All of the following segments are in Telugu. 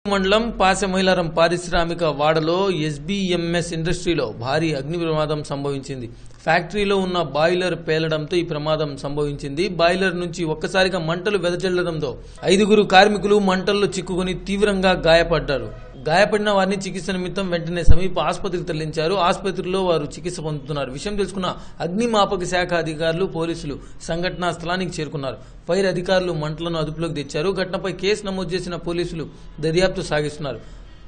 మండలం పాసమైలారం పారిశ్రామిక వాడలో ఎస్బీఎంఎస్ ఇండస్ట్రీలో భారీ అగ్ని ప్రమాదం సంభవించింది ఫ్యాక్టరీలో ఉన్న బాయిలర్ పేలడంతో ఈ ప్రమాదం సంభవించింది బాయిలర్ నుంచి ఒక్కసారిగా మంటలు వెదజల్లడంతో ఐదుగురు కార్మికులు మంటల్లో చిక్కుకుని తీవ్రంగా గాయపడ్డారు గాయపడిన వారిని చికిత్స నిమిత్తం వెంటనే సమీప ఆసుపత్రికి తరలించారు ఆసుపత్రిలో వారు చికిత్స పొందుతున్నారు విషయం తెలుసుకున్న అగ్నిమాపక శాఖ అధికారులు పోలీసులు సంఘటనా స్థలానికి చేరుకున్నారు ఫైర్ అధికారులు మంటలను అదుపులోకి తెచ్చారు ఘటనపై కేసు నమోదు చేసిన పోలీసులు దర్యాప్తు సాగిస్తున్నారు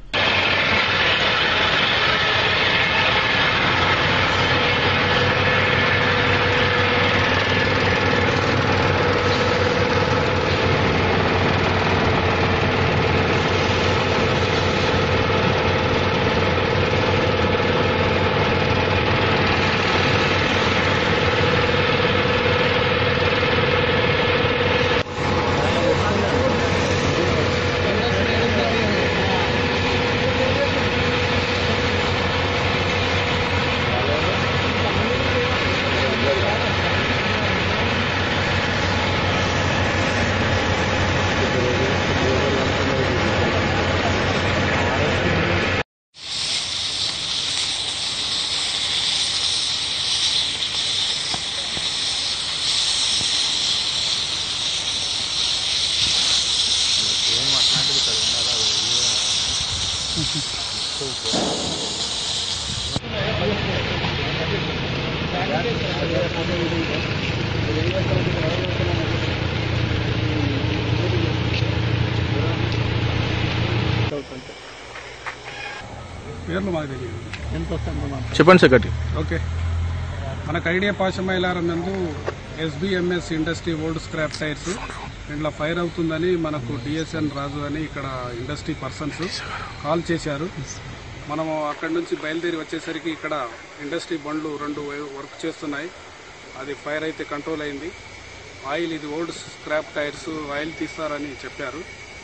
పేర్లు మాకు తెలియదు చెప్పండి సెక్రటరీ ఓకే మనకు ఐడియా పాశమైలారం నందు SBMS industry old scrap tyres ఇంట్లో ఫైర్ అవుతుందని మనకు డిఎస్ఎన్ రాజు అని ఇక్కడ ఇండస్ట్రీ పర్సన్స్ కాల్ చేశారు మనము అక్కడి నుంచి బయలుదేరి వచ్చేసరికి ఇక్కడ ఇండస్ట్రీ బండ్లు రెండు వర్క్ చేస్తున్నాయి అది ఫైర్ అయితే కంట్రోల్ అయింది ఆయిల్ ఇది ఓల్డ్ స్క్రాప్ టైర్స్ ఆయిల్ తీస్తారని చెప్పారు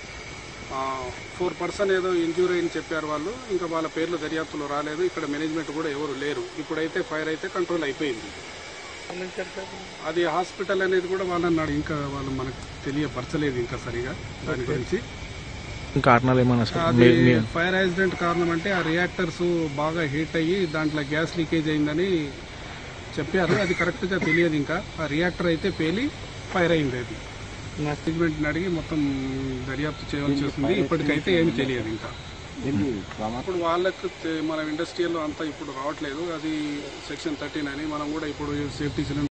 ఫోర్ పర్సన్ ఏదో ఇంజ్యూర్ అని చెప్పారు వాళ్ళు ఇంకా వాళ్ళ పేర్లు దర్యాప్తులో రాలేదు ఇక్కడ మేనేజ్మెంట్ కూడా ఎవరు లేరు ఇప్పుడైతే ఫైర్ అయితే కంట్రోల్ అయిపోయింది అది హాస్పిటల్ అనేది కూడా వాళ్ళని అడిగి- ఇంకా వాళ్ళు మనకు తెలియపరచలేదు ఇంకా సరిగా దాని గురించి కారణాలు ఏమన్నా సార్ అది మీ- మీ- ఫైర్ యాక్సిడెంట్ కారణం అంటే ఆ రియాక్టర్స్ బాగా హీట్ అయ్యి దాంట్లో గ్యాస్ లీకేజ్ అయిందని చెప్పారు అది కరెక్ట్ గా తెలియదు ఇంకా ఆ రియాక్టర్ అయితే పేలి ఫైర్ అయింది అది మేనేజ్మెంట్ అడిగి మొత్తం దర్యాప్తు చేయవలసి వస్తుంది ఇప్పటికైతే ఏమి తెలియదు ఇంకా ఇప్పుడు వాళ్ళకు తె- మన ఇండస్ట్రియల్ అంతా ఇప్పుడు రావట్లేదు అది సెక్షన్ థర్టీన్ అని మనం కూడా ఇప్పుడు సేఫ్టీ సిలిండర్